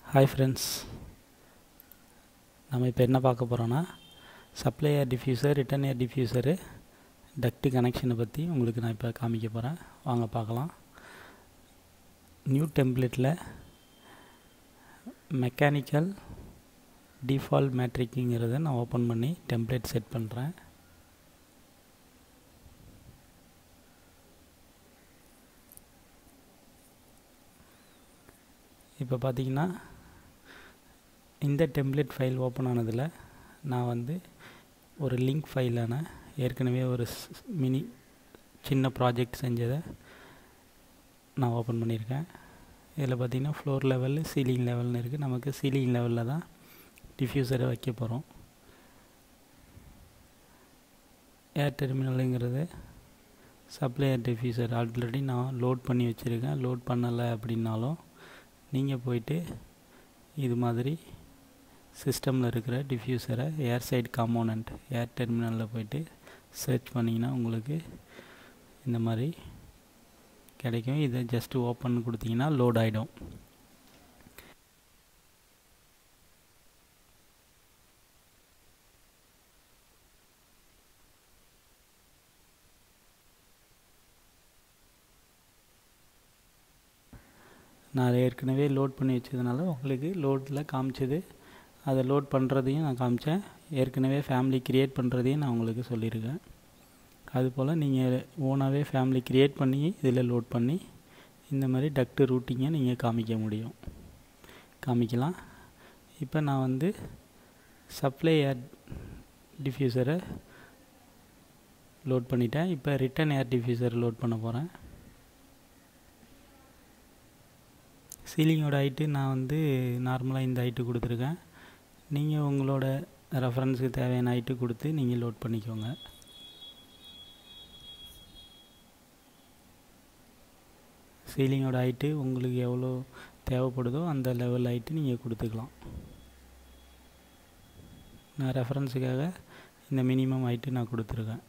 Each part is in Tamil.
ஹாய் ஃப்ரெண்ட்ஸ் நம்ம இப்போ என்ன பார்க்க போகிறோன்னா supply air diffuser return air diffuser duct கனெக்ஷனை பற்றி உங்களுக்கு நான் இப்போ காமிக்க போகிறேன் வாங்க பார்க்கலாம் நியூ டெம்ப்ளேட்டில் மெக்கானிக்கல் டிஃபால்ட் மேட்ரிக்குங்கிறத நான் ஓப்பன் பண்ணி டெம்ப்ளேட் செட் பண்ணுறேன் இப்போ பார்த்தீங்கன்னா இந்த டெம்ப்ளேட் ஃபைல் ஓப்பன் ஆனதில் நான் வந்து ஒரு லிங்க் ஃபைலான ஏற்கனவே ஒரு மினி சின்ன ப்ராஜெக்ட் செஞ்சதை நான் ஓப்பன் பண்ணியிருக்கேன் இதில் பார்த்திங்கன்னா ஃப்ளோர் லெவல் சீலிங் லெவல்னு இருக்குது நமக்கு சீலிங் லெவலில் தான் டிஃப்யூசரை வைக்க போகிறோம் ஏர் டெர்மினலுங்கிறது சப்ளை ஏர் டிஃப்யூசர் ஆல்ரெடி நான் லோட் பண்ணி வச்சுருக்கேன் லோட் பண்ணலை அப்படின்னாலும் நீங்கள் போயிட்டு இது மாதிரி சிஸ்டமில் இருக்கிற டிஃப்யூசரை ஏர் சைடு காம்போனண்ட் ஏர் டெர்மினலில் போயிட்டு சர்ச் பண்ணிங்கன்னா உங்களுக்கு இந்த மாதிரி கிடைக்கும் இதை ஜஸ்ட்டு ஓப்பன் கொடுத்தீங்கன்னா லோட் ஆகிடும் நான் ஏற்கனவே லோட் பண்ணி வச்சதுனால உங்களுக்கு லோடில் காமிச்சது அதை லோட் பண்ணுறதையும் நான் காமிச்சேன் ஏற்கனவே ஃபேமிலி க்ரியேட் பண்ணுறதையும் நான் உங்களுக்கு சொல்லியிருக்கேன் அதுபோல் நீங்கள் ஓனாகவே ஃபேமிலி க்ரியேட் பண்ணி இதில் லோட் பண்ணி இந்த மாதிரி டக்ட்டு ரூட்டிங்கை நீங்கள் காமிக்க முடியும் காமிக்கலாம் இப்போ நான் வந்து சப்ளை ஏர் டிஃப்யூசரை லோட் பண்ணிட்டேன் இப்போ ரிட்டன் ஏர் டிஃப்யூசர் லோட் பண்ண போகிறேன் சீலிங்கோட ஹைட்டு நான் வந்து நார்மலாக இந்த ஹைட்டு கொடுத்துருக்கேன் நீங்கள் உங்களோட ரெஃபரன்ஸுக்கு தேவையான ஹைட்டு கொடுத்து நீங்கள் லோட் பண்ணிக்கோங்க சீலிங்கோட ஹைட்டு உங்களுக்கு எவ்வளோ தேவைப்படுதோ அந்த லெவல் ஹைட்டு நீங்கள் கொடுத்துக்கலாம் நான் ரெஃபரன்ஸுக்காக இந்த மினிமம் ஹைட்டு நான் கொடுத்துருக்கேன்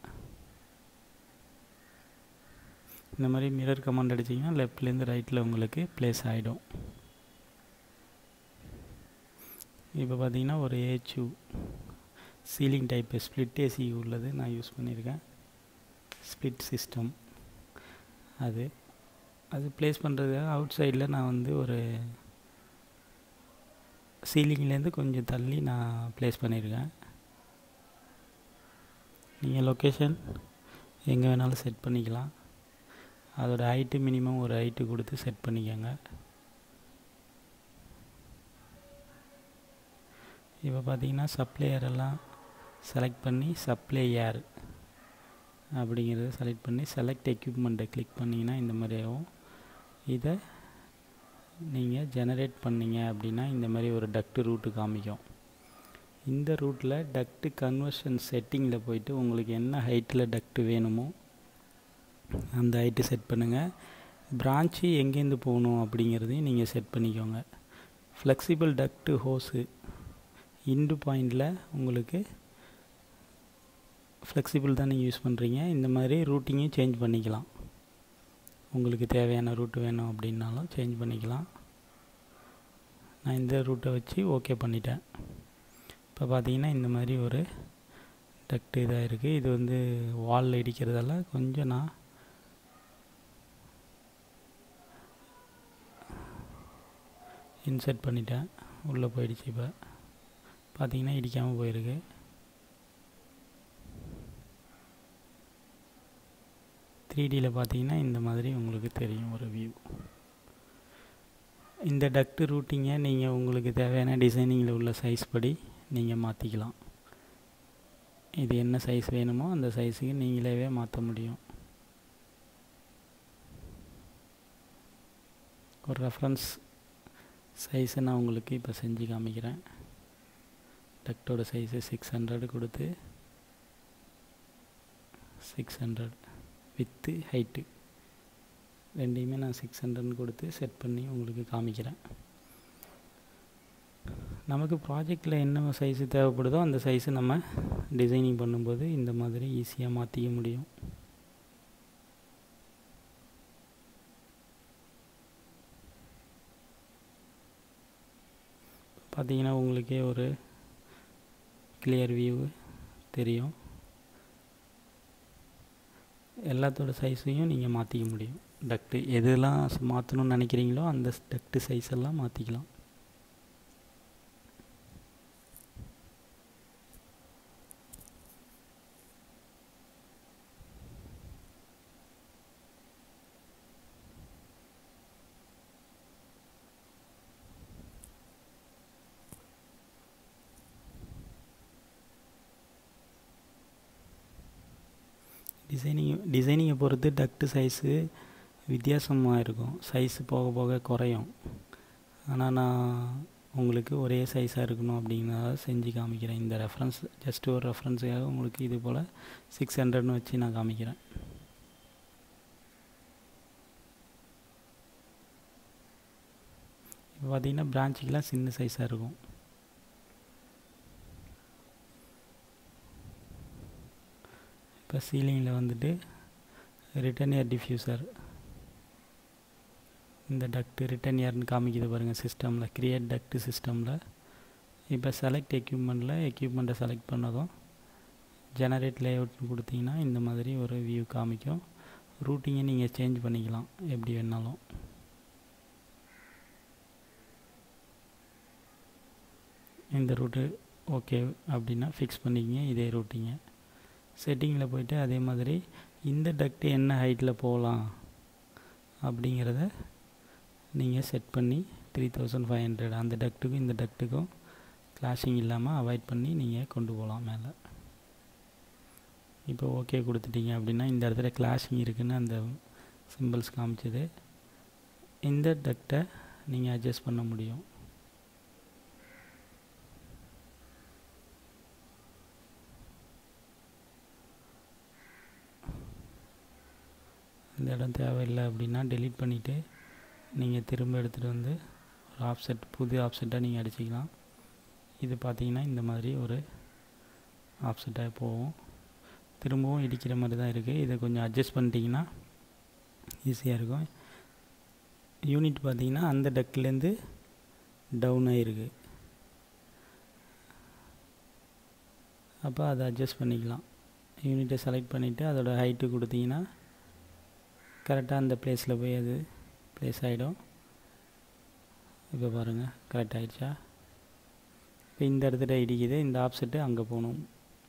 இந்த மாதிரி மிரர் கமாண்ட் அடிச்சிங்கன்னா லெஃப்ட்லேருந்து ரைட்டில் உங்களுக்கு ப்ளேஸ் ஆகிடும் இப்போ பார்த்தீங்கன்னா ஒரு ஏச்சு சீலிங் டைப்பு ஸ்ப்ளிட் ஏசி உள்ளது நான் யூஸ் பண்ணியிருக்கேன் ஸ்ப்ளிட் சிஸ்டம் அது அது ப்ளேஸ் பண்ணுறதுக்காக அவுட் சைடில் நான் வந்து ஒரு சீலிங்லேருந்து கொஞ்சம் தள்ளி நான் ப்ளேஸ் பண்ணியிருக்கேன் நீங்கள் லொக்கேஷன் எங்கே வேணாலும் செட் பண்ணிக்கலாம் அதோட ஹைட்டு மினிமம் ஒரு ஹைட்டு கொடுத்து செட் பண்ணிக்கோங்க இப்போ பார்த்தீங்கன்னா சப்ளையர் எல்லாம் செலக்ட் பண்ணி சப்ளை ஏர் அப்படிங்கிறத செலக்ட் பண்ணி செலக்ட் எக்யூப்மெண்ட்டை கிளிக் பண்ணிங்கன்னா இந்த மாதிரி ஆகும் இதை நீங்கள் ஜெனரேட் பண்ணிங்க அப்படின்னா இந்த மாதிரி ஒரு டக்ட்டு ரூட்டு காமிக்கும் இந்த ரூட்டில் டக்ட்டு கன்வர்ஷன் செட்டிங்கில் போயிட்டு உங்களுக்கு என்ன ஹைட்டில் டக்ட்டு வேணுமோ அந்த ஹைட்டு செட் பண்ணுங்கள் பிரான்ச்சு எங்கேருந்து போகணும் அப்படிங்கிறதையும் நீங்கள் செட் பண்ணிக்கோங்க ஃப்ளெக்சிபிள் டக்ட்டு ஹோஸு இண்டு பாயிண்டில் உங்களுக்கு ஃப்ளெக்சிபிள் தான் நீங்கள் யூஸ் பண்ணுறீங்க இந்த மாதிரி ரூட்டிங்கையும் சேஞ்ச் பண்ணிக்கலாம் உங்களுக்கு தேவையான ரூட்டு வேணும் அப்படின்னாலும் சேஞ்ச் பண்ணிக்கலாம் நான் இந்த ரூட்டை வச்சு ஓகே பண்ணிட்டேன் இப்போ பார்த்தீங்கன்னா இந்த மாதிரி ஒரு டக்ட்டு இதாக இருக்குது இது வந்து வாலில் இடிக்கிறதால கொஞ்சம் நான் இன்சர்ட் பண்ணிட்டேன் உள்ளே போயிடுச்சு இப்போ பார்த்தீங்கன்னா இடிக்காமல் போயிருக்கு த்ரீ டியில் பார்த்தீங்கன்னா இந்த மாதிரி உங்களுக்கு தெரியும் ஒரு வியூ இந்த டக்ட்டு ரூட்டிங்கை நீங்கள் உங்களுக்கு தேவையான டிசைனிங்கில் உள்ள சைஸ் படி நீங்கள் மாற்றிக்கலாம் இது என்ன சைஸ் வேணுமோ அந்த சைஸுக்கு நீங்களே மாற்ற முடியும் ஒரு ரெஃபரன்ஸ் சைஸை நான் உங்களுக்கு இப்போ செஞ்சு காமிக்கிறேன் டக்டோட சைஸு சிக்ஸ் ஹண்ட்ரட் கொடுத்து சிக்ஸ் ஹண்ட்ரட் வித்து ஹைட்டு ரெண்டையுமே நான் சிக்ஸ் ஹண்ட்ரட்னு கொடுத்து செட் பண்ணி உங்களுக்கு காமிக்கிறேன் நமக்கு ப்ராஜெக்டில் என்ன சைஸு தேவைப்படுதோ அந்த சைஸு நம்ம டிசைனிங் பண்ணும்போது இந்த மாதிரி ஈஸியாக மாற்றிக்க முடியும் பார்த்தீங்கன்னா உங்களுக்கே ஒரு கிளியர் வியூ தெரியும் எல்லாத்தோட சைஸையும் நீங்கள் மாற்றிக்க முடியும் டக்ட்டு எதெல்லாம் மாற்றணும்னு நினைக்கிறீங்களோ அந்த டக்ட்டு சைஸ் எல்லாம் மாற்றிக்கலாம் டிசைனிங் டிசைனிங்கை பொறுத்து டக்ட்டு சைஸு வித்தியாசமாக இருக்கும் சைஸு போக போக குறையும் ஆனால் நான் உங்களுக்கு ஒரே சைஸாக இருக்கணும் அப்படிங்கிறத செஞ்சு காமிக்கிறேன் இந்த ரெஃபரன்ஸ் ஜஸ்ட் ஒரு ரெஃபரன்ஸுக்காக உங்களுக்கு இது போல் சிக்ஸ் ஹண்ட்ரட்னு வச்சு நான் காமிக்கிறேன் இப்போ பார்த்தீங்கன்னா பிரான்ச்சுக்கெலாம் சின்ன சைஸாக இருக்கும் இப்போ சீலிங்கில் வந்துட்டு ரிட்டன் ஏர் டிஃப்யூசர் இந்த டக்ட்டு ரிட்டன் ஏர்னு காமிக்குது பாருங்கள் சிஸ்டமில் க்ரியேட் டக்ட்டு சிஸ்டமில் இப்போ செலக்ட் எக்யூப்மெண்ட்டில் எக்யூப்மெண்ட்டை செலக்ட் பண்ணதும் ஜெனரேட் லேஅவுட்னு கொடுத்தீங்கன்னா இந்த மாதிரி ஒரு வியூ காமிக்கும் ரூட்டிங்கை நீங்கள் சேஞ்ச் பண்ணிக்கலாம் எப்படி வேணாலும் இந்த ரூட்டு ஓகே அப்படின்னா ஃபிக்ஸ் பண்ணிக்கிங்க இதே ரூட்டிங்க செட்டிங்கில் போயிட்டு அதே மாதிரி இந்த டக்ட்டு என்ன ஹைட்டில் போகலாம் அப்படிங்கிறத நீங்கள் செட் பண்ணி த்ரீ தௌசண்ட் ஃபைவ் ஹண்ட்ரட் அந்த டக்ட்டுக்கும் இந்த டக்ட்டுக்கும் கிளாஷிங் இல்லாமல் அவாய்ட் பண்ணி நீங்கள் கொண்டு போகலாம் மேலே இப்போ ஓகே கொடுத்துட்டீங்க அப்படின்னா இந்த இடத்துல கிளாஷிங் இருக்குன்னு அந்த சிம்பிள்ஸ் காமிச்சது இந்த டக்டை நீங்கள் அட்ஜஸ்ட் பண்ண முடியும் இந்த இடம் தேவையில்லை அப்படின்னா டெலீட் பண்ணிவிட்டு நீங்கள் திரும்ப எடுத்துகிட்டு வந்து ஒரு ஆப்செட் புது ஆப்செட்டாக நீங்கள் அடிச்சிக்கலாம் இது பார்த்தீங்கன்னா இந்த மாதிரி ஒரு ஆப்செட்டாக போகும் திரும்பவும் இடிக்கிற மாதிரி தான் இருக்குது இதை கொஞ்சம் அட்ஜஸ்ட் பண்ணிட்டீங்கன்னா ஈஸியாக இருக்கும் யூனிட் பார்த்தீங்கன்னா அந்த டக்குலேருந்து டவுன் ஆகிருக்கு அப்போ அதை அட்ஜஸ்ட் பண்ணிக்கலாம் யூனிட்டை செலக்ட் பண்ணிவிட்டு அதோட ஹைட்டு கொடுத்தீங்கன்னா கரெக்டாக அந்த பிளேஸில் போய் அது ப்ளேஸ் ஆகிடும் இப்போ பாருங்கள் கரெக்ட் ஆகிடுச்சா இப்போ இந்த இடத்துல இடிக்குது இந்த ஆப்செட்டு அங்கே போகணும்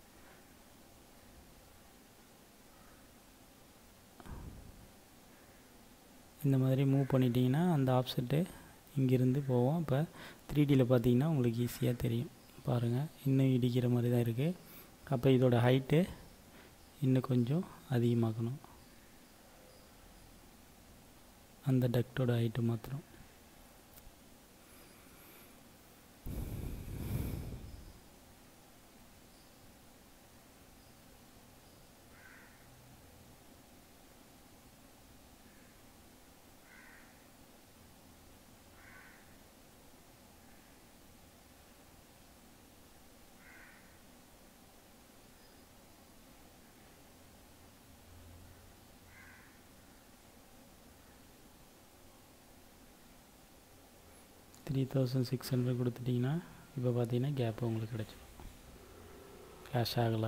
இந்த மாதிரி மூவ் பண்ணிட்டீங்கன்னா அந்த ஆப்செட்டு இங்கேருந்து போவோம் இப்போ த்ரீ டியில் பார்த்தீங்கன்னா உங்களுக்கு ஈஸியாக தெரியும் பாருங்கள் இன்னும் இடிக்கிற மாதிரி தான் இருக்குது அப்போ இதோட ஹைட்டு இன்னும் கொஞ்சம் அதிகமாக்கணும் அந்த டக்டோட ஹைட்டு மாத்திரம் த்ரீ தௌசண்ட் சிக்ஸ் ஹண்ட்ரட் கொடுத்துட்டிங்கன்னா இப்போ பார்த்தீங்கன்னா கேப் உங்களுக்கு கிடச்சிடும் கேஷ் ஆகலை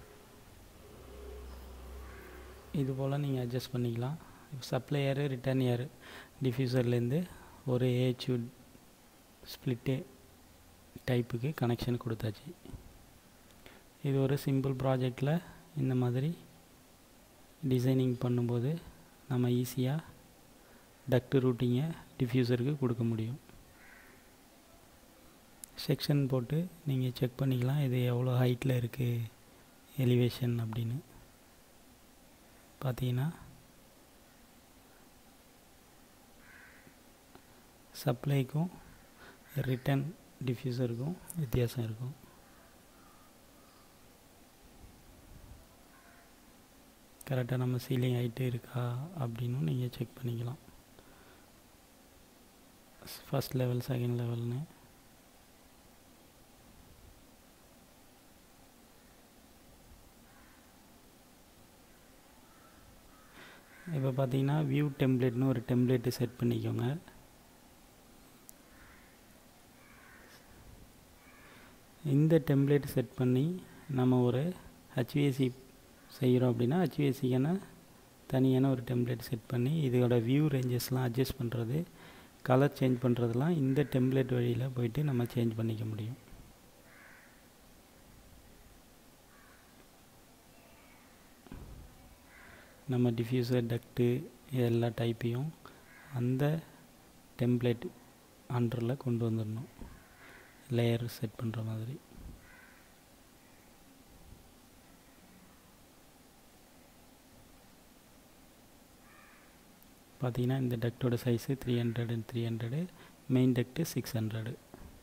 இது போல் நீங்கள் அட்ஜஸ்ட் பண்ணிக்கலாம் இப்போ சப்ளையரு ரிட்டர்ன் இயர் டிஃப்யூசர்லேருந்து ஒரு ஏஹெச்யூ ஸ்ப்ளிட்டு டைப்புக்கு கனெக்ஷன் கொடுத்தாச்சு இது ஒரு சிம்பிள் ப்ராஜெக்டில் இந்த மாதிரி டிசைனிங் பண்ணும்போது நம்ம ஈஸியாக டக்ட் ரூட்டிங்கை டிஃப்யூசருக்கு கொடுக்க முடியும் செக்ஷன் போட்டு நீங்கள் செக் பண்ணிக்கலாம் இது எவ்வளோ ஹைட்டில் இருக்குது எலிவேஷன் அப்படின்னு பார்த்தீங்கன்னா சப்ளைக்கும் ரிட்டன் டிஃப்யூசருக்கும் வித்தியாசம் இருக்கும் கரெக்டாக நம்ம சீலிங் ஹைட்டு இருக்கா அப்படின்னு நீங்கள் செக் பண்ணிக்கலாம் ஃபஸ்ட் லெவல் செகண்ட் லெவல்னு இப்போ பார்த்தீங்கன்னா வியூ டெம்ப்ளேட்னு ஒரு டெம்ப்ளேட்டு செட் பண்ணிக்கோங்க இந்த டெம்ப்ளேட் செட் பண்ணி நம்ம ஒரு ஹச்விஎஸ்சி செய்கிறோம் அப்படின்னா ஹச்விஎஸ்சிக்கான தனியான ஒரு டெம்ப்ளேட் செட் பண்ணி இதோட வியூ ரேஞ்சஸ்லாம் அட்ஜஸ்ட் பண்ணுறது கலர் சேஞ்ச் பண்ணுறதெல்லாம் இந்த டெம்ப்ளேட் வழியில் போயிட்டு நம்ம சேஞ்ச் பண்ணிக்க முடியும் நம்ம டிஃப்யூசர் டக்ட்டு எல்லா டைப்பையும் அந்த டெம்ப்ளேட் அண்டரில் கொண்டு வந்துடணும் லேயர் செட் பண்ணுற மாதிரி பார்த்தீங்கன்னா இந்த டக்டோட size three hundred and three hundred main duct six hundred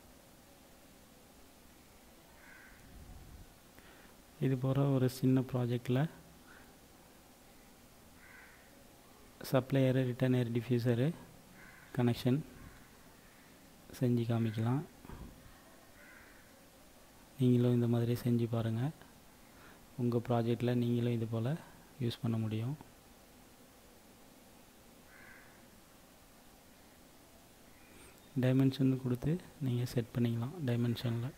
இது போகிற ஒரு சின்ன ப்ராஜெக்டில் supplier return air diffuser connection செஞ்சு காமிக்கலாம் நீங்களும் இந்த மாதிரி செஞ்சு பாருங்கள் உங்கள் ப்ராஜெக்டில் நீங்களும் இது போல் யூஸ் பண்ண முடியும் டைமென்ஷன் கொடுத்து நீங்கள் செட் பண்ணிக்கலாம் டைமென்ஷனில்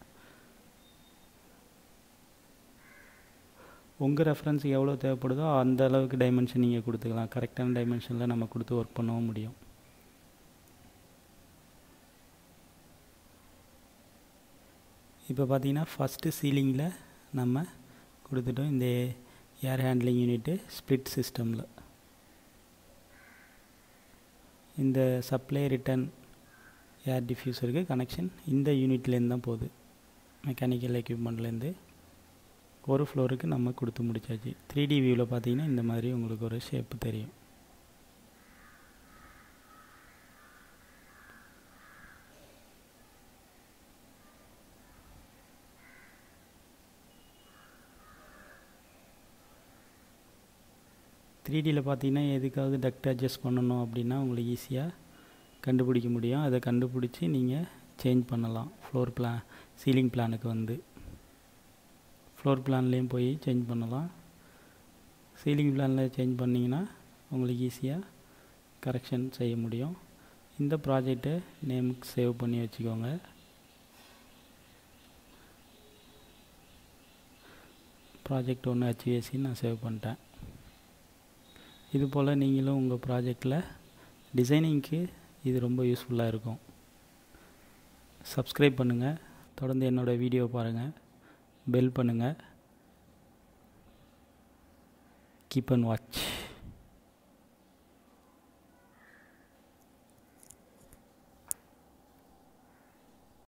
உங்கள் ரெஃபரன்ஸ் எவ்வளோ தேவைப்படுதோ அந்த அளவுக்கு டைமென்ஷன் நீங்கள் கொடுத்துக்கலாம் கரெக்டான டைமென்ஷனில் நம்ம கொடுத்து ஒர்க் பண்ணவும் முடியும் இப்போ பார்த்தீங்கன்னா ஃபஸ்ட்டு சீலிங்கில் நம்ம கொடுத்துட்டோம் இந்த ஏர் ஹேண்ட்லிங் யூனிட்டு ஸ்ப்ளிட் சிஸ்டமில் இந்த சப்ளை ரிட்டன் ஏர் டிஃப்யூசருக்கு கனெக்ஷன் இந்த யூனிட்லேருந்து தான் போகுது மெக்கானிக்கல் எக்யூப்மெண்ட்லேருந்து ஒரு ஃப்ளோருக்கு நம்ம கொடுத்து முடிச்சாச்சு த்ரீ டி வியூவில் பார்த்தீங்கன்னா இந்த மாதிரி உங்களுக்கு ஒரு ஷேப்பு தெரியும் த்ரீ டியில் பார்த்தீங்கன்னா எதுக்காவது டக்ட் அட்ஜஸ்ட் பண்ணணும் அப்படின்னா உங்களுக்கு ஈஸியாக கண்டுபிடிக்க முடியும் அதை கண்டுபிடிச்சி நீங்கள் சேஞ்ச் பண்ணலாம் ஃப்ளோர் பிளான் சீலிங் பிளானுக்கு வந்து ஃப்ளோர் பிளான்லேயும் போய் சேஞ்ச் பண்ணலாம் சீலிங் பிளானில் சேஞ்ச் பண்ணிங்கன்னா உங்களுக்கு ஈஸியாக கரெக்ஷன் செய்ய முடியும் இந்த ப்ராஜெக்டை நேமுக்கு சேவ் பண்ணி வச்சுக்கோங்க ப்ராஜெக்ட் ஒன்று ஹெச்விஎஸ்சி நான் சேவ் பண்ணிட்டேன் இது போல் நீங்களும் உங்கள் ப்ராஜெக்டில் டிசைனிங்க்கு இது ரொம்ப யூஸ்ஃபுல்லாக இருக்கும் சப்ஸ்கிரைப் பண்ணுங்கள் தொடர்ந்து என்னோடய வீடியோ பாருங்கள் பெல் பண்ணுங்கள் கீப் அண்ட் வாட்ச்